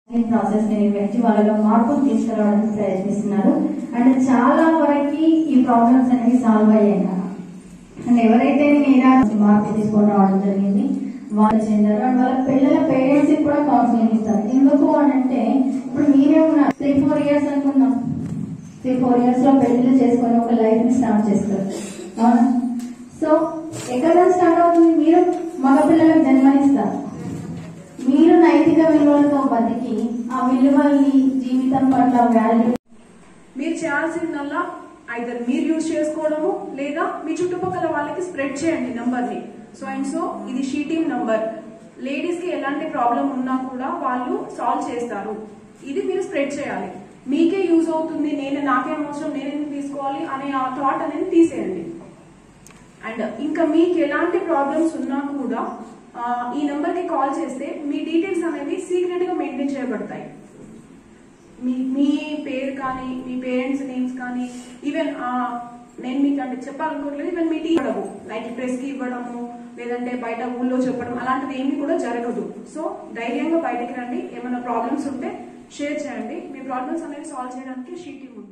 process ని నిర్వహించి వాళ్ళలో మార్పులు తీసుకురావడానికి ప్రయత్నిస్తున్నారు అండ్ చాలా వరకు ఈ ప్రాబ్లమ్స్ అనేవి సాల్వ్ అయ్యాయి కదా అండ్ ఎవరైతే మీరా మార్పు తీసుకొని రావడం జరిగింది వాళ్ళు చెందారు అండ్ వాళ్ళ పిల్లల పేరెంట్స్ కి కూడా కౌన్సిలింగ్ ఇస్తారు ఎందుకు అని అంటే ఇప్పుడు మీరే ఉన్నారు త్రీ ఫోర్ ఇయర్స్ అనుకుందాం త్రీ ఫోర్ ఇయర్స్ లో పెళ్లి చేసుకొని ఒక లైఫ్ ని స్టార్ట్ చేస్తారు అవునా సో ఎక్కడ నుంచి స్టార్ట్ అవుతుంది మీరు మగ పిల్లలకు జన్మనిస్తారు మీరు నైతిక విలువలతో బతికి ఆ విలువల్ని జీవితం పట్ల వాల్యూ మీరు చేయాల్సిందల్లా ఐదర్ మీరు యూజ్ చేసుకోవడము లేదా మీ చుట్టుపక్కల వాళ్ళకి స్ప్రెడ్ చేయండి నంబర్ని సో అండ్ సో ఇది షీ టీమ్ నంబర్ లేడీస్ కి ఎలాంటి ప్రాబ్లం ఉన్నా కూడా వాళ్ళు సాల్వ్ చేస్తారు ఇది మీరు స్ప్రెడ్ చేయాలి మీకే యూజ్ అవుతుంది నేను నాకేం అవసరం నేను ఎందుకు తీసుకోవాలి అనే ఆ థాట్ అనేది తీసేయండి అండ్ ఇంకా మీకు ఎలాంటి ప్రాబ్లమ్స్ ఉన్నా కూడా ఆ, ఈ నెంబర్ కి కాల్ చేస్తే మీ డీటెయిల్స్ అనేవి సీక్రెట్ గా మెయింటైన్ చేయబడతాయి మీ మీ పేరు కానీ మీ పేరెంట్స్ నేమ్స్ కానీ ఈవెన్ నేను మీకు అంటే చెప్పాలనుకోవట్లేదు ఈవెన్ మీ టీ ఇవ్వడము లైక్ ప్రెస్ కి ఇవ్వడము లేదంటే బయట ఊళ్ళో చెప్పడం అలాంటిది ఏమీ కూడా జరగదు సో ధైర్యంగా బయటకి రండి ఏమైనా ప్రాబ్లమ్స్ ఉంటే షేర్ చేయండి మీ ప్రాబ్లమ్స్ అనేవి సాల్వ్ చేయడానికి షీట్ ఉంటుంది